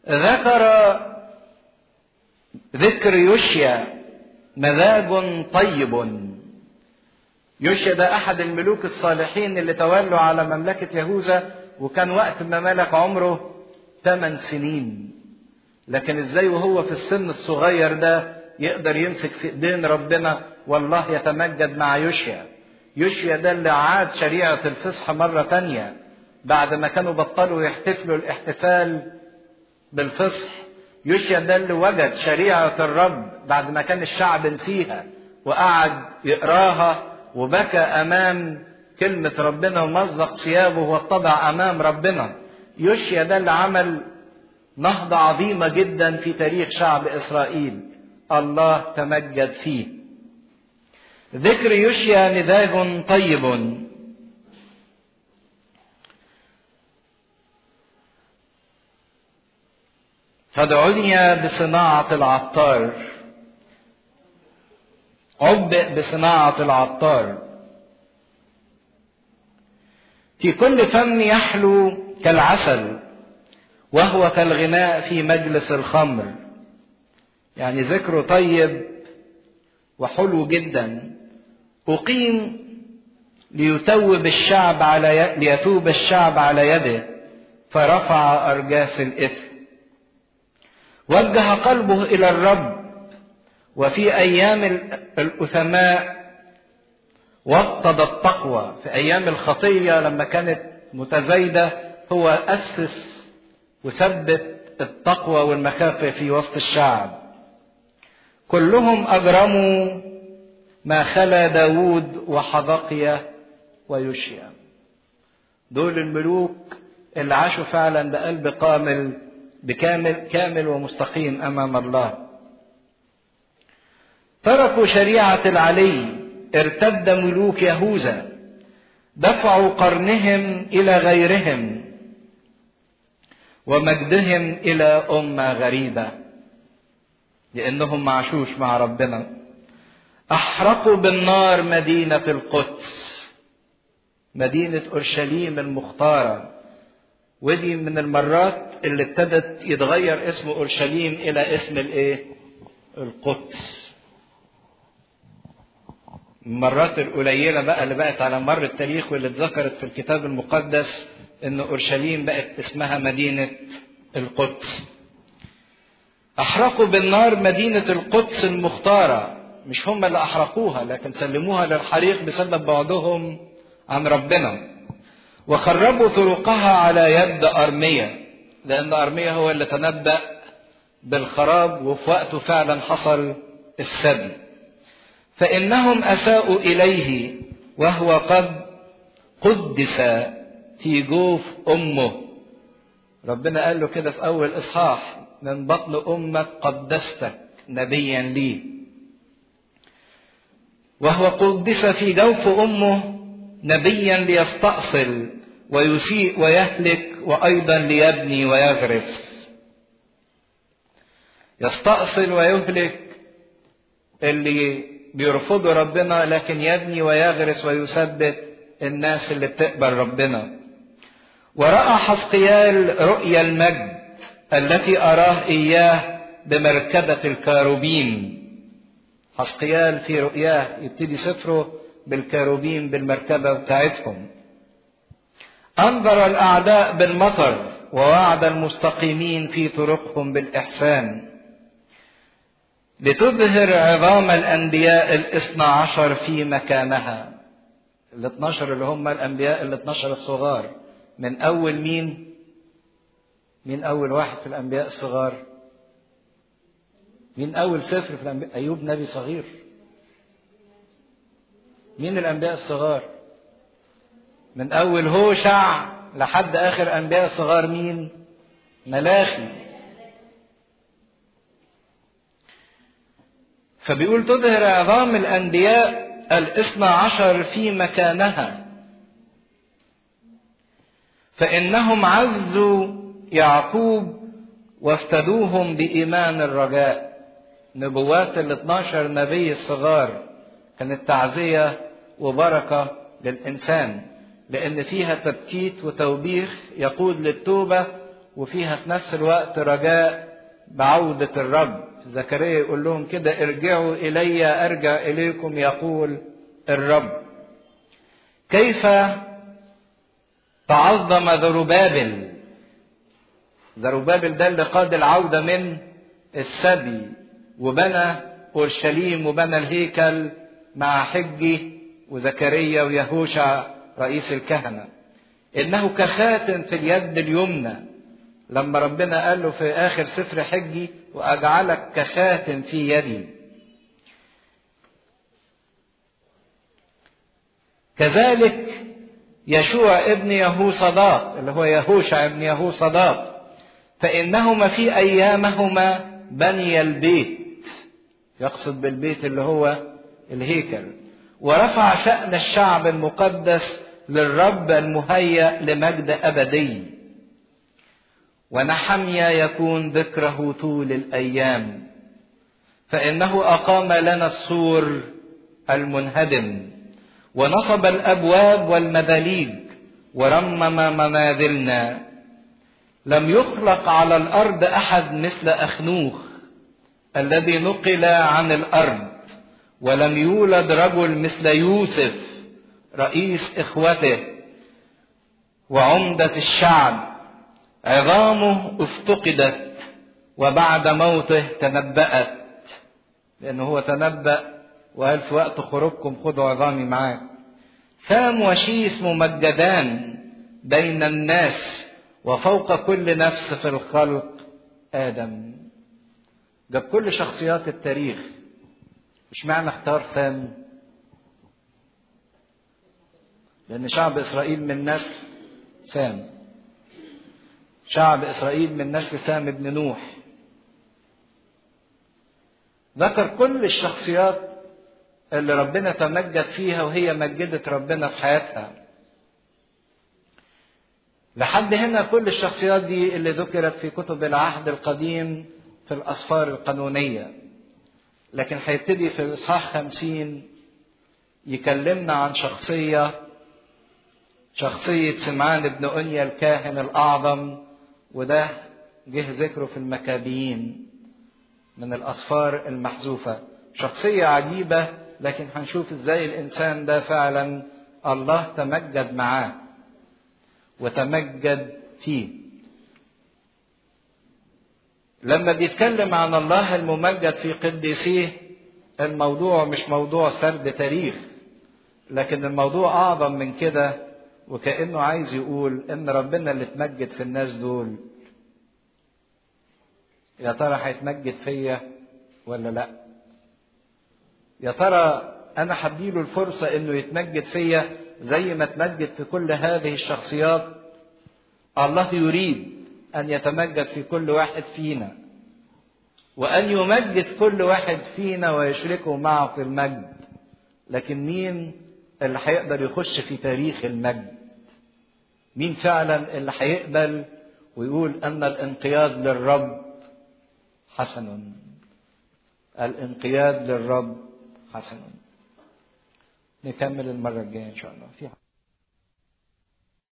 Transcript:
ذكر ذكر يوشيا مزاج طيب يوشيا ده احد الملوك الصالحين اللي تولوا على مملكة يهوذا وكان وقت ما ملك عمره 8 سنين لكن ازاي وهو في السن الصغير ده يقدر يمسك في ايدين ربنا والله يتمجد مع يوشيا يوشيا ده اللي عاد شريعة الفصح مرة تانية بعد ما كانوا بطلوا يحتفلوا الاحتفال بالفصح يوشيا ده اللي وجد شريعة الرب بعد ما كان الشعب نسيها وقعد يقراها وبكى أمام كلمة ربنا ومزق ثيابه واتضع أمام ربنا يوشيا ده اللي عمل نهضة عظيمة جدا في تاريخ شعب إسرائيل الله تمجد فيه ذكر يوشيا نذاج طيب قد عني بصناعة العطار عبئ بصناعة العطار في كل فم يحلو كالعسل وهو كالغناء في مجلس الخمر يعني ذكره طيب وحلو جدا أقيم ليتوب الشعب على ي... ليتوب الشعب على يده فرفع أرجاس الإثم وجه قلبه إلى الرب وفي أيام الأثماء وطد التقوى في أيام الخطية لما كانت متزايدة هو أسس وثبت التقوى والمخافة في وسط الشعب كلهم أجرموا ما خلا داود وحبقية ويوشيا دول الملوك اللي عاشوا فعلا بقلب قامل بكامل كامل ومستقيم أمام الله تركوا شريعة العلي ارتد ملوك يهوذا دفعوا قرنهم إلى غيرهم ومجدهم إلى أمة غريبة لأنهم معشوش مع ربنا أحرقوا بالنار مدينة القدس مدينة أورشليم المختارة ودي من المرات اللي ابتدت يتغير اسم أورشليم إلى اسم الإيه؟ القدس المرات القليلة بقى اللي بقت على مر التاريخ واللي اتذكرت في الكتاب المقدس إن أورشليم بقت اسمها مدينة القدس أحرقوا بالنار مدينة القدس المختارة مش هم اللي أحرقوها لكن سلموها للحريق بسبب بعدهم عن ربنا وخربوا طرقها على يد أرمية لأن أرمية هو اللي تنبأ بالخراب وفي وقته فعلا حصل السبي فإنهم أساءوا إليه وهو قد قدس في جوف أمه ربنا قال له كده في أول إصحاح من بطن أمك قدستك نبيا لي وهو قدس في جوف أمه نبيا ليستأصل ويسيء ويهلك وأيضا ليبني ويغرس يستأصل ويهلك اللي بيرفضوا ربنا لكن يبني ويغرس ويثبت الناس اللي بتقبل ربنا ورأى حسقيال رؤيا المجد التي أراه إياه بمركبة الكاروبين حسقيال في رؤياه يبتدي سفره بالكاروبين بالمركبة بتاعتهم أنذر الأعداء بالمطر ووعد المستقيمين في طرقهم بالإحسان لتظهر عظام الأنبياء الاثنى عشر في مكانها الاثناشر اللي هم الأنبياء الاثناشر الصغار من أول مين مين أول واحد في الأنبياء الصغار مين أول سفر في الأنبياء أيوب نبي صغير مين الأنبياء الصغار من أول هوشع لحد آخر أنبياء الصغار مين ملاخي فبيقول تظهر عظام الأنبياء الاثنى عشر في مكانها فإنهم عزوا يعقوب وافتدوهم بإيمان الرجاء نبوات ال 12 نبي الصغار كانت تعزية وبركة للإنسان لأن فيها تبكيت وتوبيخ يقود للتوبة وفيها في نفس الوقت رجاء بعودة الرب زكريا يقول لهم كده ارجعوا إلي أرجع إليكم يقول الرب كيف تعظم ذربابل ذربابل ده اللي قاد العودة من السبي وبنى أورشليم وبنى الهيكل مع حجي وزكريا ويهوشع رئيس الكهنة إنه كخاتم في اليد اليمنى لما ربنا قال له في آخر سفر حجي وأجعلك كخاتم في يدي كذلك يشوع ابن يهو صداق اللي هو يهوشع ابن يهو صداق فإنهما في أيامهما بني البيت يقصد بالبيت اللي هو الهيكل ورفع شأن الشعب المقدس للرب المهيأ لمجد أبدي ونحميا يكون ذكره طول الأيام فإنه أقام لنا السور المنهدم ونصب الأبواب والمذاليج ورمم منازلنا لم يخلق على الأرض أحد مثل أخنوخ الذي نقل عن الأرض ولم يولد رجل مثل يوسف رئيس إخوته وعمدة الشعب عظامه افتقدت وبعد موته تنبأت لأنه هو تنبأ وقال في وقت خروجكم خدوا عظامي معاك سام وشيس ممجدان بين الناس وفوق كل نفس في الخلق آدم جاب كل شخصيات التاريخ مش معنى اختار سام لأن شعب إسرائيل من نسل سام شعب إسرائيل من نسل سام ابن نوح ذكر كل الشخصيات اللي ربنا تمجد فيها وهي مجدت ربنا في حياتها لحد هنا كل الشخصيات دي اللي ذكرت في كتب العهد القديم في الأسفار القانونية لكن هيبتدي في الإصحاح خمسين يكلمنا عن شخصية شخصية سمعان بن أنيا الكاهن الأعظم وده جه ذكره في المكابيين من الأسفار المحذوفة شخصية عجيبة لكن هنشوف ازاي الإنسان ده فعلا الله تمجد معاه وتمجد فيه لما بيتكلم عن الله الممجد في قديسيه الموضوع مش موضوع سرد تاريخ لكن الموضوع أعظم من كده وكأنه عايز يقول إن ربنا اللي اتمجد في الناس دول يا ترى هيتمجد فيا ولا لا يا ترى أنا هديله الفرصة إنه يتمجد فيا زي ما اتمجد في كل هذه الشخصيات الله يريد أن يتمجد في كل واحد فينا وأن يمجد كل واحد فينا ويشركه معه في المجد لكن مين اللي هيقدر يخش في تاريخ المجد مين فعلا اللي هيقبل ويقول أن الانقياد للرب حسن الانقياد للرب حسن نكمل المرة الجاية إن شاء الله فيها